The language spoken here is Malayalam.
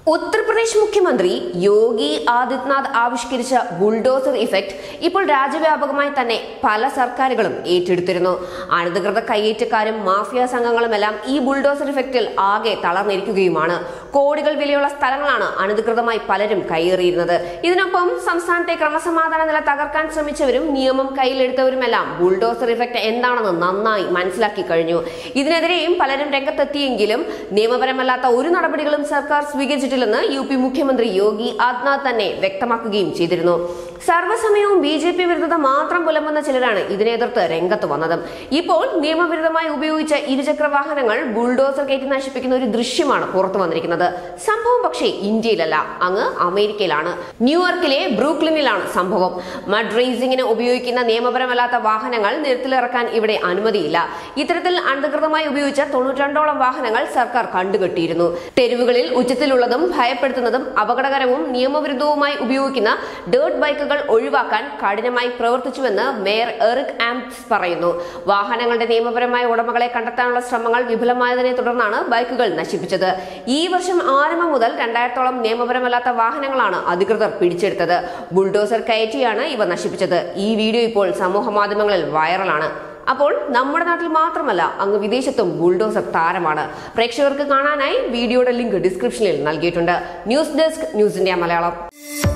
ഉത്തർപ്രദേശ് മുഖ്യമന്ത്രി യോഗി ആദിത്യനാഥ് ആവിഷ്കരിച്ച ബുൾഡോസർ ഇഫക്റ്റ് ഇപ്പോൾ രാജ്യവ്യാപകമായി തന്നെ പല സർക്കാരുകളും ഏറ്റെടുത്തിരുന്നു അനധികൃത കയ്യേറ്റക്കാരും മാഫിയ സംഘങ്ങളുമെല്ലാം ഈ ബുൾഡോസർ ഇഫക്റ്റിൽ ആകെ തളർന്നിരിക്കുകയുമാണ് കോടികൾ വിലയുള്ള സ്ഥലങ്ങളാണ് അനധികൃതമായി പലരും കയ്യേറിയിരുന്നത് ഇതിനൊപ്പം സംസ്ഥാനത്തെ ക്രമസമാധാന നില തകർക്കാൻ ശ്രമിച്ചവരും നിയമം കയ്യിലെടുത്തവരുമെല്ലാം ബുൾഡോസർ ഇഫക്റ്റ് എന്താണെന്ന് നന്നായി മനസ്സിലാക്കി കഴിഞ്ഞു ഇതിനെതിരെയും പലരും രംഗത്തെത്തിയെങ്കിലും നിയമപരമല്ലാത്ത ഒരു നടപടികളും സർക്കാർ സ്വീകരിച്ചിട്ടില്ലെന്ന് യു പി മുഖ്യമന്ത്രി യോഗി ആദിത്യനാഥ് തന്നെ വ്യക്തമാക്കുകയും ചെയ്തിരുന്നു സർവ്വസമയവും ബി ജെ പി വിരുദ്ധത മാത്രം പുലമ്പുന്ന ചിലരാണ് ഇതിനെ എതിർത്ത് രംഗത്ത് വന്നത് ഇപ്പോൾ നിയമവിരുദ്ധമായി ഉപയോഗിച്ച ഇരുചക്ര വാഹനങ്ങൾ ബുൾഡോസർ കയറ്റി നശിപ്പിക്കുന്ന ഒരു ദൃശ്യമാണ് പുറത്തു വന്നിരിക്കുന്നത് സംഭവം പക്ഷേ ഇന്ത്യയിലല്ല അങ്ങ് അമേരിക്കയിലാണ് ന്യൂയോർക്കിലെ ബ്രൂക്ലിനിലാണ് സംഭവം മഡ് റേസിംഗിന് ഉപയോഗിക്കുന്ന നിയമപരമല്ലാത്ത വാഹനങ്ങൾ നിരത്തിലിറക്കാൻ ഇവിടെ അനുമതിയില്ല ഇത്തരത്തിൽ അനധികൃതമായി ഉപയോഗിച്ച തൊണ്ണൂറ്റിരണ്ടോളം വാഹനങ്ങൾ സർക്കാർ കണ്ടുകെട്ടിയിരുന്നു തെരുവുകളിൽ ഉച്ചത്തിലുള്ളതും ഭയപ്പെടുത്തുന്നതും അപകടകരവും നിയമവിരുദ്ധവുമായി ഉപയോഗിക്കുന്ന ഡേർട്ട് ബൈക്കുകൾ ഒഴിവാക്കാൻ കഠിനമായി പ്രവർത്തിച്ചുവെന്ന് മേയർ എറിക് ആംപ്സ് പറയുന്നു വാഹനങ്ങളുടെ നിയമപരമായ ഉടമകളെ കണ്ടെത്താനുള്ള ശ്രമങ്ങൾ വിഫലമായതിനെ തുടർന്നാണ് ബൈക്കുകൾ നശിപ്പിച്ചത് ഈ വർഷം ആരംഭം മുതൽ രണ്ടായിരത്തോളം നിയമപരമല്ലാത്ത വാഹനങ്ങളാണ് അധികൃതർ പിടിച്ചെടുത്തത് ബുൾഡോസർ കയറ്റിയാണ് ഇവ നശിപ്പിച്ചത് ഈ വീഡിയോ ഇപ്പോൾ സമൂഹ മാധ്യമങ്ങളിൽ വൈറലാണ് അപ്പോൾ നമ്മുടെ നാട്ടിൽ മാത്രമല്ല അങ്ങ് വിദേശത്തും ബുൾഡോസർ താരമാണ് പ്രേക്ഷകർക്ക് കാണാനായി വീഡിയോയുടെ ലിങ്ക് ഡിസ്ക്രിപ്ഷനിൽ നൽകിയിട്ടുണ്ട് news desk news India Malayalam